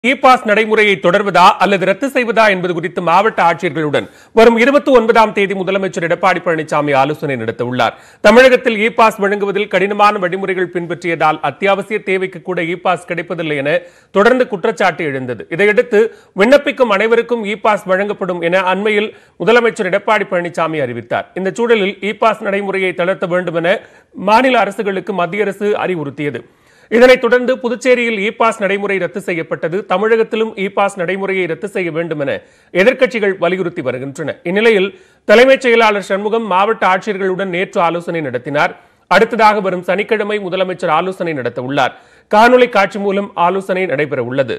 e pass நடைமுறையை தொடர்வதா அல்லது ரத்து செய்வதா என்பது குறித்து மாவட்ட ஆட்சியர்களுடன் வரும் இருபத்தி ஒன்பதாம் தேதி முதலமைச்சர் எடப்பாடி பழனிசாமி ஆலோசனை நடத்த உள்ளார் தமிழகத்தில் இ பாஸ் வழங்குவதில் கடினமான வழிமுறைகள் பின்பற்றியதால் அத்தியாவசிய தேவைக்கு கூட இ பாஸ் கிடைப்பதில்லை என தொடர்ந்து குற்றச்சாட்டு எழுந்தது இதையடுத்து விண்ணப்பிக்கும் அனைவருக்கும் இ பாஸ் வழங்கப்படும் என அண்மையில் முதலமைச்சர் எடப்பாடி பழனிசாமி அறிவித்தார் இந்த சூழலில் இ பாஸ் நடைமுறையை தளர்த்த வேண்டும் என மாநில அரசுகளுக்கு மத்திய அரசு அறிவுறுத்தியது இதனைத் தொடர்ந்து புதுச்சேரியில் இ பாஸ் நடைமுறை ரத்து செய்யப்பட்டது தமிழகத்திலும் இ பாஸ் நடைமுறையை ரத்து செய்ய வேண்டும் என எதிர்க்கட்சிகள் வலியுறுத்தி வருகின்றன இந்நிலையில் தலைமைச் செயலாளர் சண்முகம் மாவட்ட ஆட்சியர்களுடன் நேற்று ஆலோசனை நடத்தினார் அடுத்ததாக வரும் சனிக்கிழமை முதலமைச்சர் ஆலோசனை நடத்த உள்ளார் காணொலி காட்சி மூலம் ஆலோசனை நடைபெற உள்ளது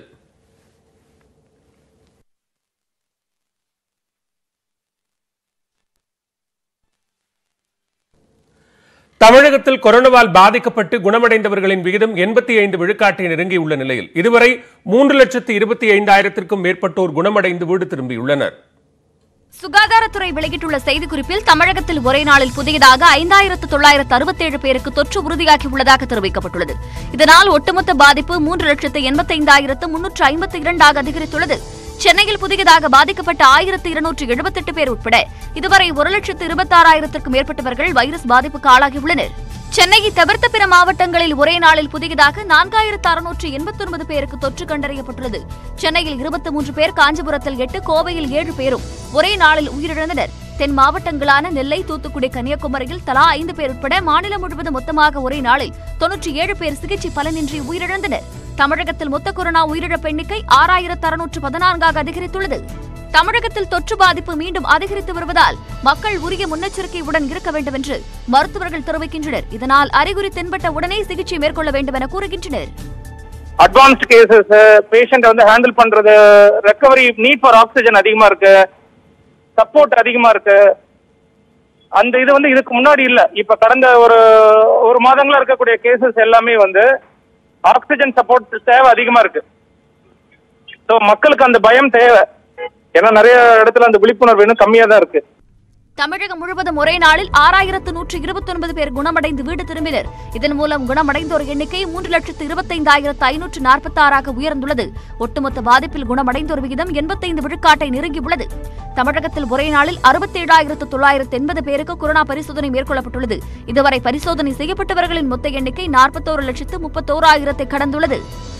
தமிழகத்தில் கொரோனாவால் பாதிக்கப்பட்டு குணமடைந்தவர்களின் விகிதம் எண்பத்தி ஐந்து விழுக்காட்டை நெருங்கியுள்ள நிலையில் இதுவரை மூன்று லட்சத்து இருபத்தி ஐந்தாயிரத்திற்கும் மேற்பட்டோர் குணமடைந்து வீடு திரும்பியுள்ளனர் சுகாதாரத்துறை வெளியிட்டுள்ள செய்திக்குறிப்பில் தமிழகத்தில் ஒரே நாளில் புதியதாக ஐந்தாயிரத்து தொள்ளாயிரத்து அறுபத்தேழு பேருக்கு தொற்று உறுதியாகியுள்ளதாக தெரிவிக்கப்பட்டுள்ளது இதனால் ஒட்டுமொத்த பாதிப்பு மூன்று லட்சத்து எண்பத்தைந்தாயிரத்து முன்னூற்று ஐம்பத்தி இரண்டாக அதிகரித்துள்ளது சென்னையில் புதியதாக பாதிக்கப்பட்ட ஆயிரத்து இருநூற்று எழுபத்தெட்டு பேர் உட்பட இதுவரை ஒரு லட்சத்து இருபத்தாறாயிரத்திற்கும் மேற்பட்டவர்கள் வைரஸ் பாதிப்புக்கு ஆளாகியுள்ளனர் சென்னையை தவிர்த்த பிற மாவட்டங்களில் ஒரே நாளில் புதியதாக நான்காயிரத்து அறுநூற்று எண்பத்தொன்பது பேருக்கு தொற்று கண்டறியப்பட்டுள்ளது சென்னையில் இருபத்தி மூன்று பேர் காஞ்சிபுரத்தில் எட்டு கோவையில் ஏழு பேரும் ஒரே நாளில் உயிரிழந்தனர் தென் மாவட்டங்களான நெல்லை தூத்துக்குடி கன்னியாகுமரியில் தலா ஐந்து பேர் உட்பட மாநிலம் முழுவதும் மொத்தமாக ஒரே நாளில் தொன்னூற்றி ஏழு பேர் சிகிச்சை பலனின்றி உயிரிழந்தனர் தமிழகத்தில் மொத்த கொரோனா உயிரிழப்பு எண்ணிக்கை ஆறாயிரத்து அறுநூற்று பதினான்காக அதிகரித்துள்ளது தமிழகத்தில் தொற்று பாதிப்பு மீண்டும் அதிகரித்து வருவதால் மக்கள் உரிய முன்னெச்சரிக்கையுடன் இருக்க வேண்டும் என்று மருத்துவர்கள் தெரிவிக்கின்றனர் இதனால் அறிகுறி தென்பட்ட உடனே சிகிச்சை மேற்கொள்ள வேண்டும் என கூறுகின்றனர் அட்வான்ஸ்ட் கேசஸ் பேஷண்ட் வந்து ஹேண்டில் பண்றது ரெக்கவரி நீட் ஃபார் ஆக்சிஜன் அதிகமா இருக்கு சப்போர்ட் அதிகமா இருக்கு அந்த இது வந்து இதுக்கு முன்னாடி இல்ல இப்ப கடந்த ஒரு ஒரு மாதங்களா இருக்கக்கூடிய கேசஸ் எல்லாமே வந்து ஆக்சிஜன் சப்போர்ட் தேவை அதிகமா இருக்கு ஸோ மக்களுக்கு அந்த பயம் தேவை ஏன்னா நிறைய இடத்துல அந்த விழிப்புணர்வு இன்னும் கம்மியா தான் இருக்கு தமிழகம் முழுவதும் ஒரே நாளில் ஆறாயிரத்து நூற்று இருபத்தொன்பது பேர் குணமடைந்து வீடு திரும்பினர் இதன் மூலம் குணமடைந்தோர் எண்ணிக்கை மூன்று லட்சத்து இருபத்தைந்தாயிரத்து ஐநூற்று நாற்பத்தாறாக உயர்ந்துள்ளது ஒட்டுமொத்த பாதிப்பில் குணமடைந்தோர் விகிதம் எண்பத்தைந்து விழுக்காட்டை நெருங்கியுள்ளது தமிழகத்தில் ஒரே நாளில் அறுபத்தேழாயிரத்து தொள்ளாயிரத்து எண்பது பேருக்கு கொரோனா பரிசோதனை மேற்கொள்ளப்பட்டுள்ளது இதுவரை பரிசோதனை செய்யப்பட்டவர்களின் மொத்த எண்ணிக்கை நாற்பத்தோரு லட்சத்து முப்பத்தோராயிரத்தை கடந்துள்ளது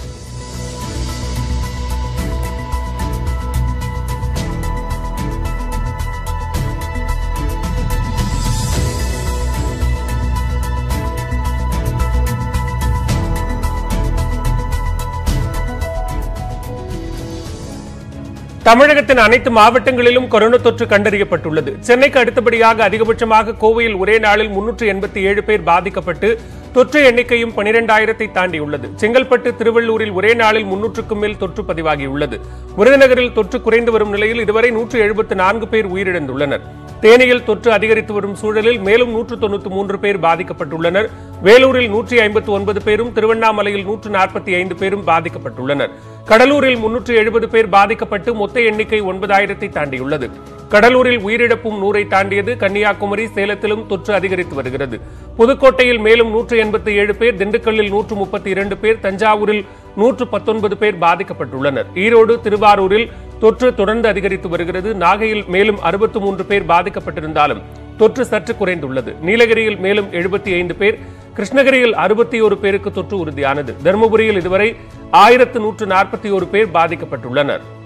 தமிழகத்தின் அனைத்து மாவட்டங்களிலும் கொரோனா தொற்று கண்டறியப்பட்டுள்ளது சென்னைக்கு அடுத்தபடியாக அதிகபட்சமாக கோவையில் ஒரே நாளில் முன்னூற்று எண்பத்தி ஏழு பேர் பாதிக்கப்பட்டு தொற்று எண்ணிக்கையும் பனிரெண்டாயிரத்தை தாண்டியுள்ளது செங்கல்பட்டு திருவள்ளூரில் ஒரே நாளில் முன்னூற்றுக்கும் மேல் தொற்று பதிவாகியுள்ளது விருதுநகரில் தொற்று குறைந்து வரும் நிலையில் இதுவரை நூற்று எழுபத்து நான்கு பேர் உயிரிழந்துள்ளனர் தேனியில் தொற்று அதிகரித்து வரும் சூழலில் மேலும் நூற்று தொண்ணூற்று மூன்று பேர் பாதிக்கப்பட்டுள்ளனர் வேலூரில் நூற்றி ஐம்பத்து ஒன்பது பேரும் திருவண்ணாமலையில் நூற்று நாற்பத்தி ஐந்து பேரும் பாதிக்கப்பட்டுள்ளனர் கடலூரில் முன்னூற்று எழுபது பேர் பாதிக்கப்பட்டு மொத்த எண்ணிக்கை ஒன்பதாயிரத்தை தாண்டியுள்ளது கடலூரில் உயிரிழப்பும் நூறை தாண்டியது கன்னியாகுமரி சேலத்திலும் தொற்று அதிகரித்து வருகிறது புதுக்கோட்டையில் மேலும் நூற்று எண்பத்தி ஏழு பேர் திண்டுக்கல்லில் நூற்று முப்பத்தி இரண்டு பேர் தஞ்சாவூரில் நூற்று பத்தொன்பது பேர் பாதிக்கப்பட்டுள்ளனர் ஈரோடு திருவாரூரில் தொற்று தொடர்ந்து அதிகரித்து வருகிறது நாகையில் மேலும் அறுபத்து மூன்று பேர் பாதிக்கப்பட்டிருந்தாலும் தொற்று சற்று குறைந்துள்ளது நீலகிரியில் மேலும் எழுபத்தி ஐந்து பேர் கிருஷ்ணகிரியில் அறுபத்தி ஒரு பேருக்கு தொற்று உறுதியானது தருமபுரியில் இதுவரை ஆயிரத்து நூற்று நாற்பத்தி ஒரு பேர் பாதிக்கப்பட்டுள்ளனர்